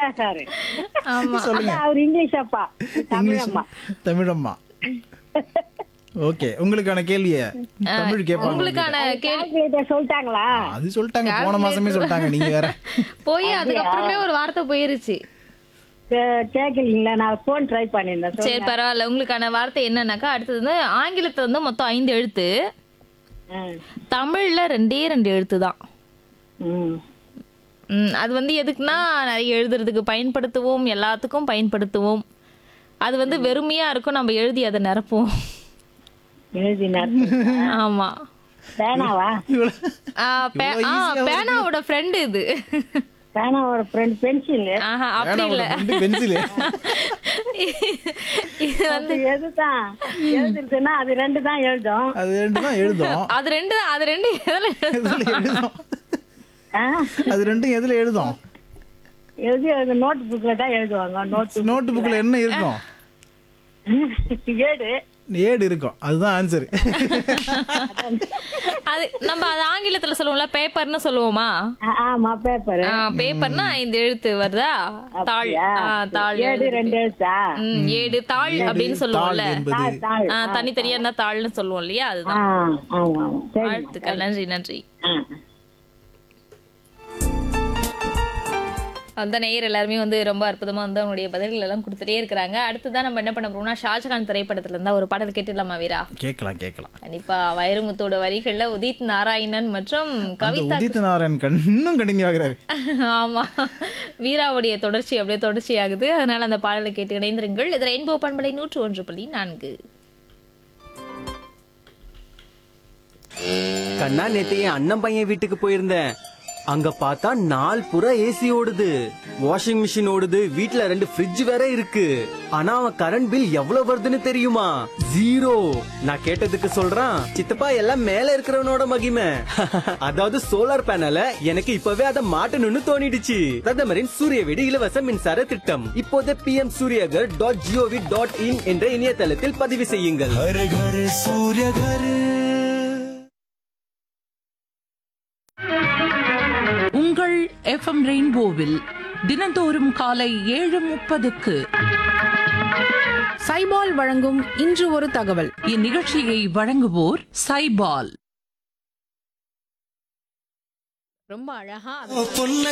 பேசுறாரு ஆமா சொல்லுங்க அதான் அவர் இங்கிலீஷ் அப்பா தமிழம்மா தமிழம்மா ஓகே உங்களுக்கான கேள்விய தமிழ் கேட்பாங்க உங்களுக்கான கேள்வி கால்குலேட்டர் சொல்லிட்டாங்களா அது சொல்லிட்டாங்க போன மாசமே சொல்லிட்டாங்க நீங்க வேற போய் அதுக்கப்புறமே ஒரு வார்த்தை போயிருச்சு கே- கேட்கலீங்களா நான் போன் ட்ரை பண்ணியிருந்தேன் சரி சொல்லுங்க. பரவாயில்ல உங்களுக்கான வார்த்தை என்னன்னாக்கா அடுத்தது வந்து ஆங்கிலத்துல வந்து மொத்தம் ஐந்து எழுத்து ஆ. தமிழ்ல ரெண்டே ரெண்டு எழுத்து தான் ம். ம், அது வந்து எதுக்குன்னா நிறைய எழுதுறதுக்கு பயன்படுத்துவோம் எல்லாத்துக்கும் பயன்படுத்துவோம் அது வந்து வெறுமையா இருக்கும் நம்ம எழுதி அதை நிரப்புவோம் எழுதினார் ஆமா பேனாவா இவ்வளவு ஆ, பே- ஆ, பேனாவோட ஃப்ரெண்டு இது பேனாவோட ஃப்ரெண்ட் பென்சில் ஆஹா அப்படி இல்ல பென்சில் இது வந்து எதுதான் எழுதிருக்குன்னா அது ரெண்டு தான் எழுதும் அது ரெண்டு தான் எழுதும் அது ரெண்டு தான் அது ரெண்டு எதுல எழுதணும்? எதுல எழுதும் ஆ? அது ரெண்டும் எதுல எழுதும் எழுதி அது நோட் புக்ல தான் எழுதுவாங்க நோட் நோட்டு புக்ல என்ன இருக்கும் ஏடு ஏடு இருக்கும் அதுதான் ஆன்சர் அது நம்ம அது ஆங்கிலத்துல சொல்லுவோம்ல பேப்பர்னு சொல்லுவோமா ஆ, ஆமா பேப்பர் பேப்பர்னா இந்த எழுத்து வருதா தாள் ஆ, தாள் ஏடு எழுதுறது. ரெண்டு எழுத்தா ம், ஏடு தாள் அப்படின்னு சொல்லுவோம்ல தாள் என்பது தாள், தாள். ஆ, தனித்தனியா இருந்தா தாள்னு சொல்லுவோம் இல்லையா ஆ, அதுதான் ஆமா ஆமா சரி வாழ்த்துக்கள் நன்றி நன்றி ஆ. அந்த நேயர் எல்லாருமே வந்து ரொம்ப அற்புதமா வந்து அவங்களுடைய பதில்கள் எல்லாம் கொடுத்துட்டே இருக்கிறாங்க அடுத்ததான் நம்ம என்ன பண்ண போறோம்னா ஷாஜகான் திரைப்படத்துல இருந்தா ஒரு பாடல் கேட்டுடலாமா வீரா கேட்கலாம் கேட்கலாம் கண்டிப்பா வைரமுத்தோட வரிகள்ல உதித் நாராயணன் மற்றும் அந்த கவிதா உதித் நாராயண் கண் இன்னும் கண்டினியூ ஆகுறாரு ஆமா வீராவுடைய தொடர்ச்சி அப்படியே தொடர்ச்சி ஆகுது அதனால அந்த பாடலை கேட்டு இணைந்திருங்கள் இது ரெயின்போ பண்பலை நூற்று ஒன்று புள்ளி நான்கு கண்ணா நேத்து என் அண்ணன் பையன் வீட்டுக்கு போயிருந்தேன் அங்க பார்த்தா நாள் புறா ஏசி ஓடுது வாஷிங் மிஷின் ஓடுது வீட்ல ரெண்டு ஃப்ரிட்ஜ் வேற இருக்கு ஆனா அவன் கரண்ட் பில் எவ்வளவு வருதுன்னு தெரியுமா ஜீரோ நான் கேட்டதுக்கு சொல்றான் சித்தப்பா எல்லாம் மேல இருக்கிறவனோட மகிமை அதாவது சோலார் பேனல எனக்கு இப்பவே அதை மாட்டணும்னு தோணிடுச்சு பிரதமரின் சூரிய வீடு இலவச மின்சார திட்டம் இப்போதே P M Suryaghar dot GOV dot in என்ற இணையதளத்தில் பதிவு செய்யுங்கள் உங்கள் எஃப்எம் ரெயின்போவில் தினந்தோறும் காலை ஏழு முப்பதுக்கு சைபால் வழங்கும் இன்று ஒரு தகவல் இந்நிகழ்ச்சியை வழங்குவோர் சைபால் ரொம்ப அழகா